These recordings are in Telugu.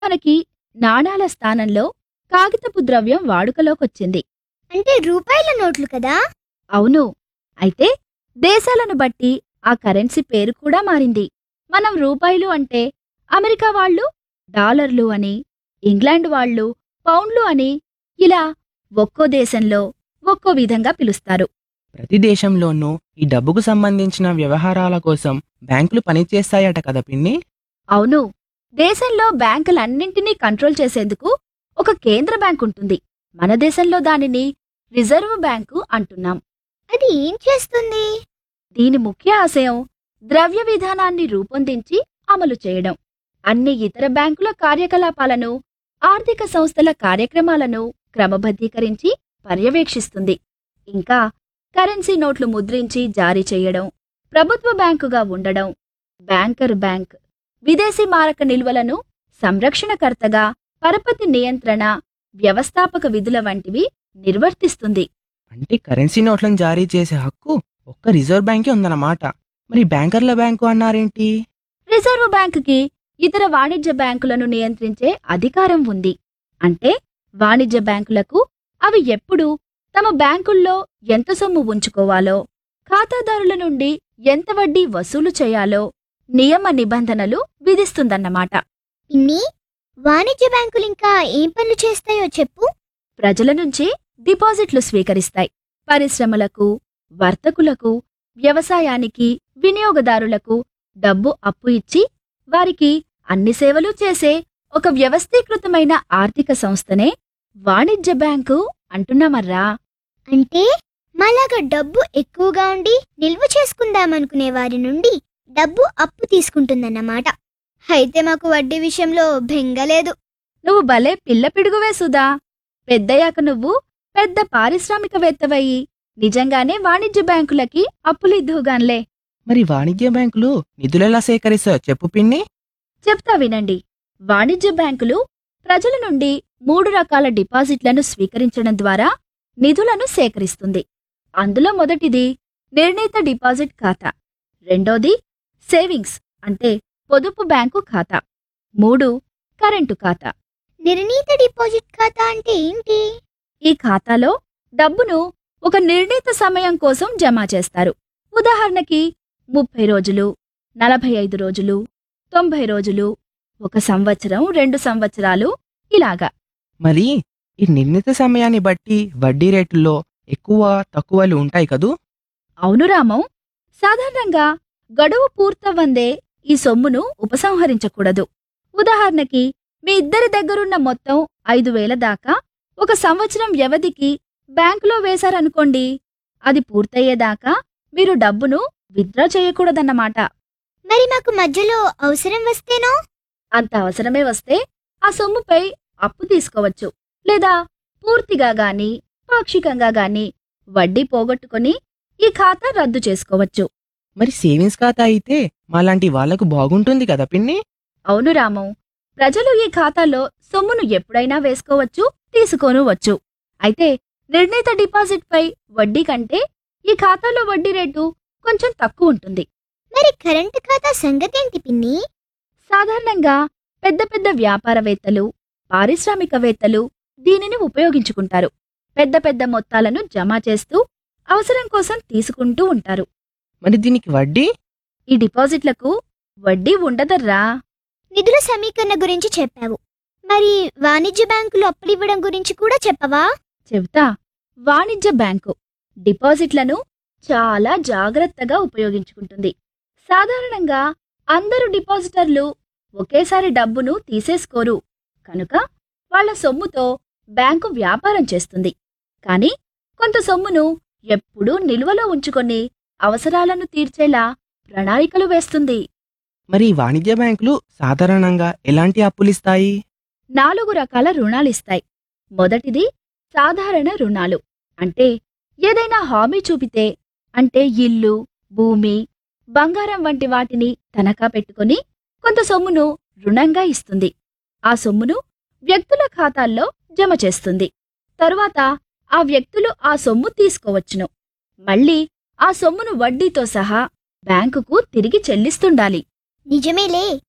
మనకి నాణాల స్థానంలో కాగితపు ద్రవ్యం వాడుకలోకొచ్చింది అంటే రూపాయల నోట్లు కదా అవును అయితే దేశాలను బట్టి ఆ కరెన్సీ పేరు కూడా మారింది మనం రూపాయలు అంటే అమెరికా వాళ్ళు డాలర్లు అని ఇంగ్లాండ్ వాళ్ళు పౌండ్లు అని ఇలా ఒక్కో దేశంలో ఒక్కో విధంగా పిలుస్తారు ప్రతి దేశంలోనూ ఈ డబ్బుకు సంబంధించిన వ్యవహారాల కోసం బ్యాంకులు పనిచేస్తాయట కదా పిన్ని అవును దేశంలో బ్యాంకులన్నింటినీ కంట్రోల్ చేసేందుకు ఒక కేంద్ర బ్యాంక్ ఉంటుంది మన దేశంలో దానిని రిజర్వ్ బ్యాంకు అంటున్నాం అది ఏం చేస్తుంది దీని ముఖ్య ఆశయం ద్రవ్య విధానాన్ని రూపొందించి అమలు చేయడం అన్ని ఇతర బ్యాంకుల కార్యకలాపాలను ఆర్థిక సంస్థల కార్యక్రమాలను క్రమబద్ధీకరించి పర్యవేక్షిస్తుంది ఇంకా కరెన్సీ నోట్లు ముద్రించి జారీ చేయడం ప్రభుత్వ బ్యాంకుగా ఉండడం బ్యాంకర్ బ్యాంక్ విదేశీ మారక నిల్వలను సంరక్షణకర్తగా పరపతి నియంత్రణ వ్యవస్థాపక విధుల వంటివి నిర్వర్తిస్తుంది అంటే కరెన్సీ నోట్లను జారీ చేసే హక్కు ఒక్క రిజర్వ్ బ్యాంకే ఉందన్నమాట మరి బ్యాంకర్ల బ్యాంకు అన్నారేంటి రిజర్వ్ బ్యాంకుకి ఇతర వాణిజ్య బ్యాంకులను నియంత్రించే అధికారం ఉంది అంటే వాణిజ్య బ్యాంకులకు అవి ఎప్పుడు తమ బ్యాంకుల్లో ఎంత సొమ్ము ఉంచుకోవాలో ఖాతాదారుల నుండి ఎంత వడ్డీ వసూలు చేయాలో నియమ నిబంధనలు విధిస్తుందన్నమాట పిన్ని వాణిజ్య బ్యాంకులు ఇంకా ఏం పనులు చేస్తాయో చెప్పు ప్రజల నుంచి డిపాజిట్లు స్వీకరిస్తాయి పరిశ్రమలకు వర్తకులకు వ్యవసాయానికి వినియోగదారులకు డబ్బు అప్పు ఇచ్చి వారికి అన్ని సేవలు చేసే ఒక వ్యవస్థీకృతమైన ఆర్థిక సంస్థనే వాణిజ్య బ్యాంకు అంటున్నామర్రా అంటే మాలాగా డబ్బు ఎక్కువగా ఉండి నిల్వ చేసుకుందామనుకునే వారి నుండి డబ్బు అప్పు తీసుకుంటుందన్నమాట అయితే మాకు వడ్డీ విషయంలో బెంగలేదు నువ్వు భలే పిల్ల పిడుగువే సుధా పెద్దయ్యాక నువ్వు పెద్ద పారిశ్రామికవేత్తవయ్యి నిజంగానే వాణిజ్య బ్యాంకులకి అప్పులిద్దువుగాన్లే మరి వాణిజ్య బ్యాంకులు నిధులెలా సేకరిస్తాయో చెప్పు పిన్ని చెప్తా వినండి వాణిజ్య బ్యాంకులు ప్రజల నుండి మూడు రకాల డిపాజిట్లను స్వీకరించడం ద్వారా నిధులను సేకరిస్తుంది అందులో మొదటిది నిర్ణీత డిపాజిట్ ఖాతా రెండోది సేవింగ్స్ అంటే పొదుపు బ్యాంకు ఖాతా మూడు కరెంటు ఖాతా నిర్ణీత డిపాజిట్ ఖాతా అంటే ఏంటి ఈ ఖాతాలో డబ్బును ఒక నిర్ణీత సమయం కోసం జమ చేస్తారు ఉదాహరణకి ముప్పై రోజులు నలభై ఐదు రోజులు తొంభై రోజులు ఒక సంవత్సరం రెండు సంవత్సరాలు ఇలాగా మరి ఈ నిర్ణీత సమయాన్ని బట్టి వడ్డీ రేటుల్లో ఎక్కువ తక్కువలు ఉంటాయి కదూ అవును రామం సాధారణంగా గడువు పూర్తవ్వందే ఈ సొమ్మును ఉపసంహరించకూడదు ఉదాహరణకి మీ ఇద్దరి దగ్గరున్న మొత్తం ఐదు వేల దాకా ఒక సంవత్సరం వ్యవధికి బ్యాంకులో వేశారనుకోండి అది పూర్తయ్యేదాకా మీరు డబ్బును విత్డ్రా చేయకూడదన్నమాట మరి మాకు మధ్యలో అవసరం వస్తేనో అంత అవసరమే వస్తే ఆ సొమ్ముపై అప్పు తీసుకోవచ్చు లేదా పూర్తిగా గాని పాక్షికంగా గాని వడ్డీ పోగొట్టుకొని ఈ ఖాతా రద్దు చేసుకోవచ్చు మరి సేవింగ్స్ ఖాతా అయితే మాలాంటి వాళ్లకు బాగుంటుంది కదా పిన్ని అవును రామం ప్రజలు ఈ ఖాతాలో సొమ్మును ఎప్పుడైనా వేసుకోవచ్చు తీసుకోనువచ్చు అయితే నిర్ణీత డిపాజిట్పై వడ్డీ కంటే ఈ ఖాతాలో వడ్డీ రేటు కొంచెం తక్కువ ఉంటుంది మరి కరెంటు ఖాతా సంగతేంటి పిన్ని సాధారణంగా పెద్ద పెద్ద వ్యాపారవేత్తలు పారిశ్రామికవేత్తలు దీనిని ఉపయోగించుకుంటారు పెద్ద పెద్ద మొత్తాలను జమ చేస్తూ అవసరం కోసం తీసుకుంటూ ఉంటారు మరి దీనికి వడ్డీ ఈ డిపాజిట్లకు వడ్డీ ఉండదర్రా నిధుల సమీకరణ గురించి చెప్పావు మరి వాణిజ్య బ్యాంకులు అప్పులివ్వడం గురించి కూడా చెప్పవా చెబుతా వాణిజ్య బ్యాంకు డిపాజిట్లను చాలా జాగ్రత్తగా ఉపయోగించుకుంటుంది సాధారణంగా అందరు డిపాజిటర్లు ఒకేసారి డబ్బును తీసేసుకోరు కనుక వాళ్ళ సొమ్ముతో బ్యాంకు వ్యాపారం చేస్తుంది కానీ కొంత సొమ్మును ఎప్పుడూ నిల్వలో ఉంచుకొని అవసరాలను తీర్చేలా ప్రణాళికలు వేస్తుంది మరి వాణిజ్య బ్యాంకులు సాధారణంగా ఎలాంటి అప్పులిస్తాయి నాలుగు రకాల రుణాలిస్తాయి మొదటిది సాధారణ రుణాలు అంటే ఏదైనా హామీ చూపితే అంటే ఇల్లు భూమి బంగారం వంటి వాటిని తనఖా పెట్టుకొని కొంత సొమ్మును రుణంగా ఇస్తుంది ఆ సొమ్మును వ్యక్తుల ఖాతాల్లో జమ చేస్తుంది తరువాత ఆ వ్యక్తులు ఆ సొమ్ము తీసుకోవచ్చును మళ్ళీ ఆ సొమ్మును వడ్డీతో సహా బ్యాంకుకు తిరిగి చెల్లిస్తుండాలి నిజమేలే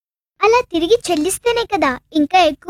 అలా తిరిగి చెల్లిస్తేనే కదా ఇంకా ఎక్కువ